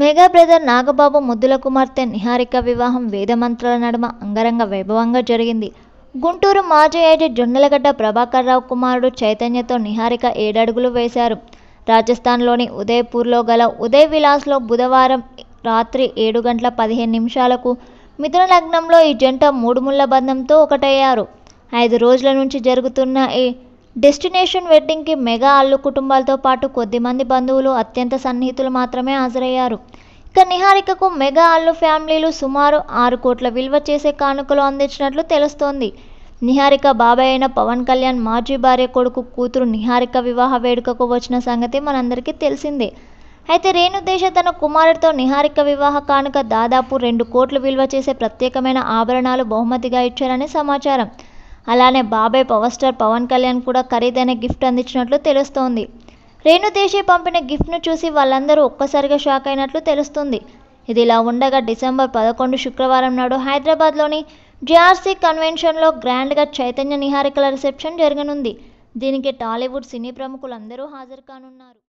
mega brother Nagababu ముద్దుల కుమార్తె నిహారిక వివాహం వేదమంత్రాల నడుమ అంగరంగ వైభవంగా జరిగింది గుంటూరు మాజీ ఐజీ జొన్నలగడ్డ ప్రభాకర్ రావు కుమారుడు చైతన్యతో నిహారిక ఏడడుగులు వేశారు రాజస్థాన్లోని ఉదయ్పూర్లో గల ఉదయ్ విలాస్లో బుధవారం రాత్రి ఏడు గంటల పదిహేను నిమిషాలకు మిథున లగ్నంలో ఈ జంట మూడు ముళ్ళ బంధంతో ఒకటయ్యారు ఐదు రోజుల నుంచి జరుగుతున్న ఈ డెస్టినేషన్ వెడ్డింగ్కి మెగా అల్లు కుటుంబాలతో పాటు కొద్దిమంది బంధువులు అత్యంత సన్నిహితులు మాత్రమే హాజరయ్యారు ఇక నిహారికకు మెగా అల్లు ఫ్యామిలీలు సుమారు ఆరు కోట్ల విలువ చేసే కానుకలు అందించినట్లు తెలుస్తోంది నిహారిక బాబాయ్ అయిన పవన్ కళ్యాణ్ మాజీ భార్య కొడుకు కూతురు నిహారిక వివాహ వేడుకకు వచ్చిన సంగతి మనందరికీ తెలిసిందే అయితే రేణుదేశ తన కుమారుడితో నిహారిక వివాహ కానుక దాదాపు రెండు కోట్లు విలువ చేసే ప్రత్యేకమైన ఆభరణాలు బహుమతిగా ఇచ్చారని సమాచారం అలానే బాబాయ్ పవర్ స్టార్ పవన్ కళ్యాణ్ కూడా ఖరీదైన గిఫ్ట్ అందించినట్లు తెలుస్తోంది రేణుదేశీ పంపిన గిఫ్ట్ను చూసి వాళ్ళందరూ ఒక్కసారిగా షాక్ అయినట్లు తెలుస్తుంది ఇది ఇలా ఉండగా డిసెంబర్ పదకొండు శుక్రవారం నాడు హైదరాబాద్లోని జిఆర్సీ కన్వెన్షన్లో గ్రాండ్గా చైతన్య నిహారికల రిసెప్షన్ జరగనుంది దీనికి టాలీవుడ్ సినీ ప్రముఖులందరూ హాజరు కానున్నారు